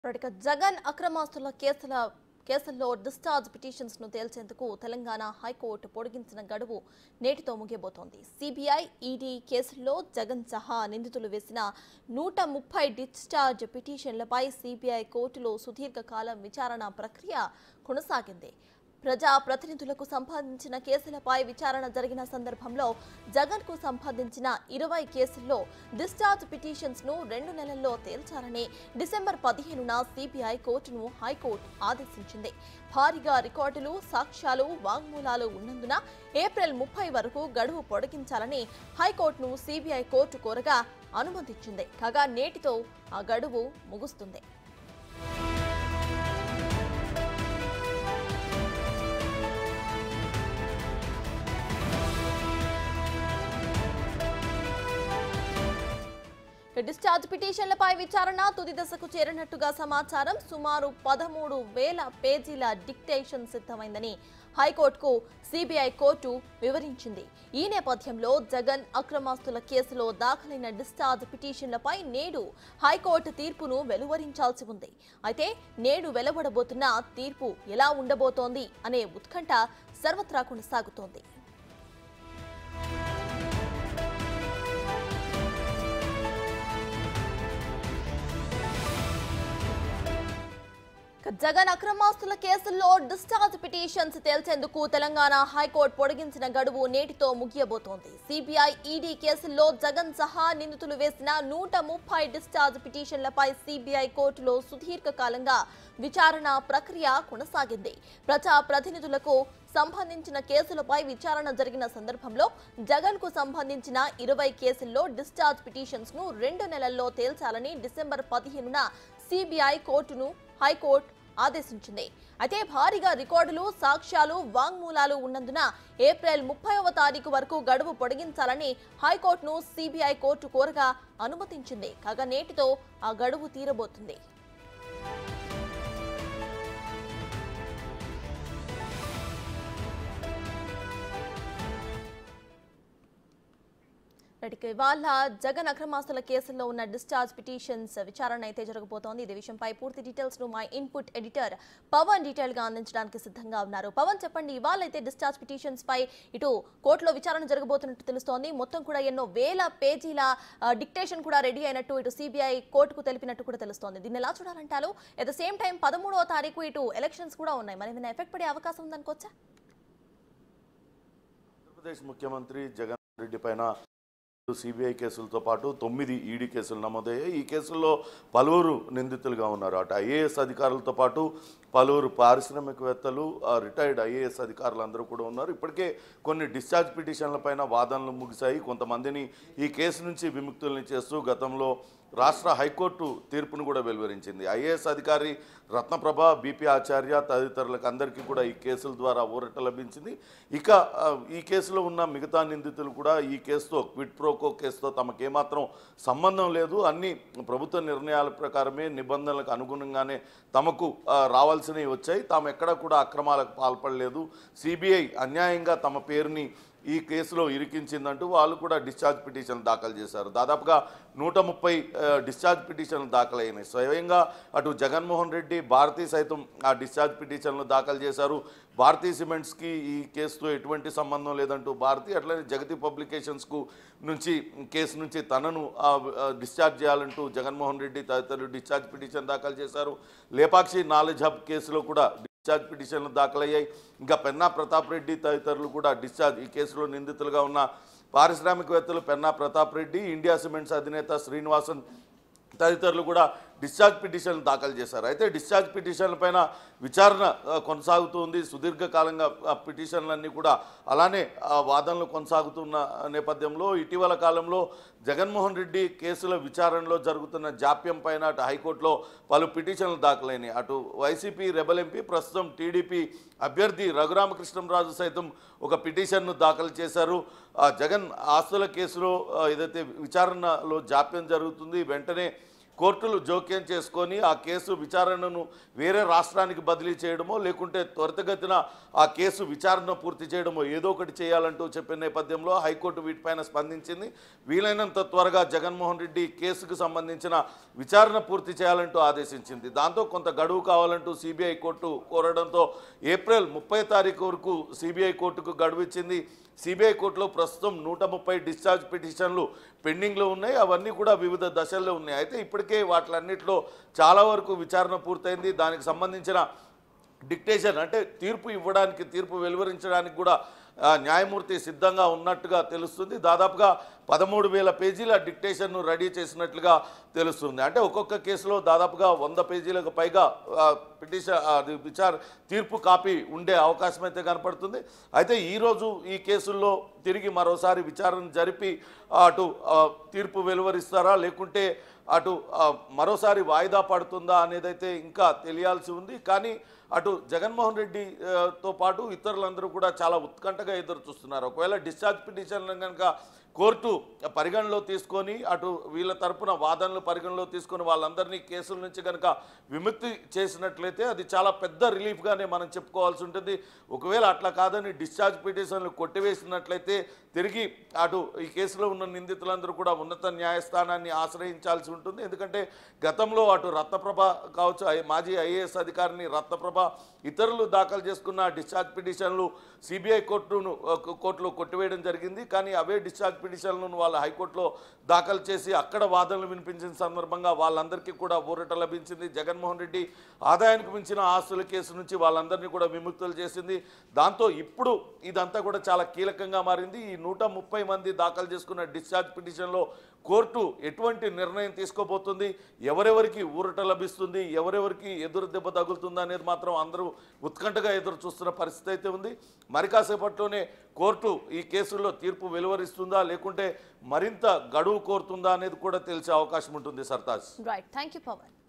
ఇక జగన్ అక్రమాస్తుల కేసుల కేసుల్లో డిశ్చార్జ్ పిటిషన్స్ ను తేల్చేందుకు తెలంగాణ హైకోర్టు పొడిగించిన గడువు నేటితో ముగియబోతోంది సిబిఐ ఈడీ కేసుల్లో జగన్ సహా నిందితులు వేసిన నూట ముప్పై డిశ్చార్జ్ పిటిషన్లపై సిబిఐ కోర్టులో సుదీర్ఘకాలం విచారణ ప్రక్రియ కొనసాగింది ప్రజా ప్రతినిధులకు సంబంధించిన కేసులపై విచారణ జరిగిన సందర్భంలో జగన్ కు సంబంధించిన ఇరవై కేసుల్లో డిశ్చార్జ్ పిటిషన్స్ ను రెండు నెలల్లో తేల్చాలని డిసెంబర్ పదిహేనున సిబిఐ కోర్టును హైకోర్టు ఆదేశించింది భారీగా రికార్డులు సాక్ష్యాలు వాంగ్మూలాలు ఉన్నందున ఏప్రిల్ ముప్పై వరకు గడువు పొడిగించాలని హైకోర్టును సిబిఐ కోర్టు కోరగా అనుమతించింది కాగా నేటితో ఆ గడువు ముగుస్తుంది డిశ్చార్జ్ పిటిషన్లపై విచారణ తుది దశకు చేరినట్టుగా సమాచారం సుమారు పదమూడు వేల పేజీల డిక్టేషన్ సిద్ధమైందని హైకోర్టుకు సిబిఐ కోర్టు వివరించింది ఈ నేపథ్యంలో జగన్ అక్రమాస్తుల కేసులో దాఖలైన డిశ్చార్జ్ పిటిషన్లపై నేడు హైకోర్టు తీర్పును వెలువరించాల్సి ఉంది అయితే నేడు వెలువడబోతున్న తీర్పు ఎలా ఉండబోతోంది అనే ఉత్కంఠ సర్వత్రా కొనసాగుతోంది జగన్ అక్రమాస్తుల కేసుల్లో డిశ్చార్జ్ పిటిషన్స్ తేల్చేందుకు తెలంగాణ హైకోర్టు పొడిగించిన గడువు నేటితో ముగియబోతోంది సిబిఐ ఈడీ కేసుల్లో జగన్ సహా నిందితులు వేసిన నూట ముప్పై డిశ్చార్జ్ పిటిషన్లపై సిబిఐ కోర్టులో సుదీర్ఘకాలంగా విచారణ ప్రక్రియ కొనసాగింది ప్రజా ప్రతినిధులకు సంబంధించిన కేసులపై విచారణ జరిగిన సందర్భంలో జగన్ కు సంబంధించిన ఇరవై కేసుల్లో డిశ్చార్జ్ పిటిషన్స్ ను రెండు నెలల్లో తేల్చాలని డిసెంబర్ పదిహేనున సిబిఐ కోర్టును హైకోర్టు ఆదేశించింది అయితే భారీగా రికార్డులు సాక్ష్యాలు వాంగ్మూలాలు ఉన్నందున ఏప్రిల్ ముప్పైవ తారీఖు వరకు గడువు పొడిగించాలని హైకోర్టును సిబిఐ కోర్టు కోరగా అనుమతించింది కాగా నేటితో ఆ గడువు తీరబోతుంది రైట్ ఇవాళ జగన్ అక్రమాస్తుల కేసుల్లో ఉన్న డిశ్చార్జ్ పిటిషన్స్ విచారణ అయితే జరగబోతోంది ఇదే విషయంపై పూర్తి డీటెయిల్స్ ను మా ఇన్పుట్ ఎడిటర్ పవన్ డీటెయిల్ గా అందించడానికి సిద్ధంగా ఉన్నారు పవన్ చెప్పండి ఇవాళ అయితే డిశ్చార్జ్ పిటిషన్స్ పై ఇటు కోర్టులో విచారణ జరగబోతున్నట్టు తెలుస్తోంది మొత్తం కూడా ఎన్నో వేల పేజీల డిక్టేషన్ కూడా రెడీ అయినట్టు ఇటు సిబిఐ కోర్టుకు తెలిపినట్టు కూడా తెలుస్తోంది దీన్ని ఎలా చూడాలంటారు ఎట్ ద సేమ్ టైం పదమూడవ తారీఖు ఇటు ఎలక్షన్స్ కూడా ఉన్నాయి మరి ఏమైనా ఎఫెక్ట్ పడే అవకాశం ఉందనుకోవచ్చా ఆంధ్రప్రదేశ్ ముఖ్యమంత్రి జగన్ రెడ్డి పైన సిబిఐ కేసులతో పాటు తొమ్మిది ఈడీ కేసులు నమోదయ్యాయి ఈ కేసుల్లో పలువురు నిందితులుగా ఉన్నారు అటు ఐఏఎస్ అధికారులతో పాటు పలువురు పారిశ్రామికవేత్తలు ఆ, రిటైర్డ్ ఐఏఎస్ అధికారులు అందరూ కూడా ఉన్నారు ఇప్పటికే కొన్ని డిశ్చార్జ్ పిటిషన్లపైన వాదనలు ముగిశాయి కొంతమందిని ఈ కేసు నుంచి విముక్తుల్ని చేస్తూ గతంలో రాష్ట్ర హైకోర్టు తీర్పును కూడా వెలువరించింది ఐఏఎస్ అధికారి రత్నప్రభ బీపీ ఆచార్య తదితరులకు అందరికీ కూడా ఈ కేసుల ద్వారా ఊరట లభించింది ఇక ఆ, ఈ కేసులో ఉన్న మిగతా నిందితులు కూడా ఈ కేసుతో క్విట్ ప్రోకో కేసుతో తమకేమాత్రం సంబంధం లేదు అన్ని ప్రభుత్వ నిర్ణయాల ప్రకారమే నిబంధనలకు అనుగుణంగానే తమకు ఆ, రావాల్సినవి వచ్చాయి తాము ఎక్కడా కూడా అక్రమాలకు పాల్పడలేదు సిబిఐ అన్యాయంగా తమ పేరుని ఈ కేసులో ఇరికించిందంటూ వాళ్ళు కూడా డిశ్చార్జ్ పిటిషన్ దాఖలు చేశారు దాదాపుగా నూట ముప్పై ఆ, డిశ్చార్జ్ పిటిషన్లు దాఖలైనాయి స్వయంగా అటు జగన్మోహన్ రెడ్డి భారతీ సైతం ఆ డిశ్చార్జ్ పిటిషన్లు దాఖలు చేశారు భారతీ సిమెంట్స్కి ఈ కేసుతో ఎటువంటి సంబంధం లేదంటూ భారతి అట్లనే జగతి పబ్లికేషన్స్కు నుంచి కేసు నుంచి తనను ఆ, ఆ, డిశ్చార్జ్ చేయాలంటూ జగన్మోహన్ రెడ్డి తదితరులు డిశ్చార్జ్ పిటిషన్ దాఖలు చేశారు లేపాక్షి నాలెడ్జ్ హబ్ కేసులో కూడా డిశ్చార్జ్ పిటిషన్లు దాఖలయ్యాయి ఇంకా పెన్నా ప్రతాప్ రెడ్డి తదితరులు కూడా డిశ్చార్జ్ ఈ కేసులో నిందితులుగా ఉన్న పారిశ్రామికవేత్తలు పెన్నా ప్రతాప్ రెడ్డి ఇండియా సిమెంట్స్ అధినేత శ్రీనివాసన్ తదితరులు కూడా డిశ్చార్జ్ పిటిషన్ దాఖలు చేశారు అయితే డిశ్చార్జ్ పిటిషన్ల పైన విచారణ ఆ, కొనసాగుతుంది సుదీర్ఘకాలంగా ఆ పిటిషన్లన్నీ కూడా అలానే ఆ వాదనలు కొనసాగుతున్న నేపథ్యంలో ఇటీవల కాలంలో జగన్మోహన్ రెడ్డి కేసుల విచారణలో జరుగుతున్న జాప్యం పైన అటు హైకోర్టులో పలు పిటిషన్లు దాఖలైనాయి అటు వైసీపీ రెబల్ ఎంపీ ప్రస్తుతం టీడీపీ అభ్యర్థి రఘురామకృష్ణంరాజు సైతం ఒక పిటిషన్ను దాఖలు చేశారు ఆ జగన్ ఆస్తుల కేసులో ఆ, ఏదైతే విచారణలో జాప్యం జరుగుతుంది వెంటనే కోర్టులు జోక్యం చేసుకొని ఆ కేసు విచారణను వేరే రాష్ట్రానికి బదిలీ చేయడమో లేకుంటే త్వరితగతిన ఆ కేసు విచారణ పూర్తి చేయడమో ఏదో ఒకటి చేయాలంటూ చెప్పిన నేపథ్యంలో హైకోర్టు వీటిపైన స్పందించింది వీలైనంత త్వరగా జగన్మోహన్ రెడ్డి కేసుకు సంబంధించిన విచారణ పూర్తి చేయాలంటూ ఆదేశించింది దాంతో కొంత గడువు కావాలంటూ సిబిఐ కోర్టు కోరడంతో ఏప్రిల్ ముప్పై తారీఖు వరకు సిబిఐ కోర్టుకు గడువు ఇచ్చింది సిబిఐ కోర్టులో ప్రస్తుతం నూట ముప్పై డిశ్చార్జ్ పిటిషన్లు పెండింగ్లో ఉన్నాయి అవన్నీ కూడా వివిధ దశల్లో ఉన్నాయి అయితే ఇప్పటికే వాటిలన్నింటిలో చాలా వరకు విచారణ పూర్తయింది దానికి సంబంధించిన డిక్టేషన్ అంటే తీర్పు ఇవ్వడానికి తీర్పు వెలువరించడానికి కూడా ఆ, న్యాయమూర్తి సిద్ధంగా ఉన్నట్టుగా తెలుస్తుంది దాదాపుగా పదమూడు వేల పేజీల డిక్టేషన్ను రెడీ చేసినట్లుగా తెలుస్తుంది అంటే ఒక్కొక్క కేసులో దాదాపుగా వంద పేజీలకు పైగా ఆ, పిటిషన్ ఆ, అది విచార తీర్పు కాపీ ఉండే అవకాశం అయితే కనపడుతుంది అయితే ఈరోజు ఈ కేసుల్లో తిరిగి మరోసారి విచారణ జరిపి అటు ఆ, తీర్పు వెలువరిస్తారా లేకుంటే అటు ఆ, మరోసారి వాయిదా పడుతుందా అనేదైతే ఇంకా తెలియాల్సి ఉంది కానీ అటు జగన్మోహన్ రెడ్డి ఆ, తో పాటు ఇతరులందరూ కూడా చాలా ఉత్కంఠగా ఎదురు చూస్తున్నారు ఒకవేళ డిశ్చార్జ్ పిటిషన్లను కనుక కోర్టు పరిగణలో తీసుకొని అటు వీళ్ళ తరపున వాదనలు పరిగణలో తీసుకొని వాళ్ళందరినీ కేసుల నుంచి కనుక విముక్తి చేసినట్లయితే అది చాలా పెద్ద రిలీఫ్గానే మనం చెప్పుకోవాల్సి ఉంటుంది ఒకవేళ అట్లా కాదని డిశ్చార్జ్ పిటిషన్లు కొట్టివేసినట్లయితే తిరిగి అటు ఈ కేసులో ఉన్న నిందితులందరూ కూడా ఉన్నత న్యాయస్థానాన్ని ఆశ్రయించాల్సి ఉంటుంది ఎందుకంటే గతంలో అటు రత్నప్రభ కావచ్చు ఐ- మాజీ ఐఏఎస్ అధికారిని రత్నప్రభ ఇతరులు దాఖలు చేసుకున్న డిశ్చార్జ్ పిటిషన్లు సిబిఐ కోర్టును ఆ, కోర్టులో కొట్టివేయడం జరిగింది కానీ అవే డిశ్చార్జ్ పిటిషన్లను వాళ్ళ హైకోర్టులో దాఖలు చేసి అక్కడ వాదనలు వినిపించిన సందర్భంగా వాళ్ళందరికీ కూడా ఊరట లభించింది జగన్మోహన్ రెడ్డి ఆదాయానికి మించిన ఆస్తుల కేసు నుంచి వాళ్ళందరినీ కూడా విముక్తులు చేసింది దాంతో ఇప్పుడు ఇదంతా కూడా చాలా కీలకంగా మారింది ఈ నూట ముప్పై మంది దాఖలు చేసుకున్న డిశ్చార్జ్ పిటిషన్లో కోర్టు ఎటువంటి నిర్ణయం తీసుకోబోతుంది ఎవరెవరికి ఊరట లభిస్తుంది ఎవరెవరికి ఎదురు దెబ్బ తగులుతుంది అనేది మాత్రం అందరూ ఉత్కంఠగా ఎదురు చూస్తున్న పరిస్థితి అయితే ఉంది మరి కాసేపట్లోనే కోర్టు ఈ కేసుల్లో తీర్పు వెలువరిస్తుందా లేకుంటే మరింత గడువు కోరుతుందా అనేది కూడా తెలిసే అవకాశం ఉంటుంది Sartaj right thank you Pawan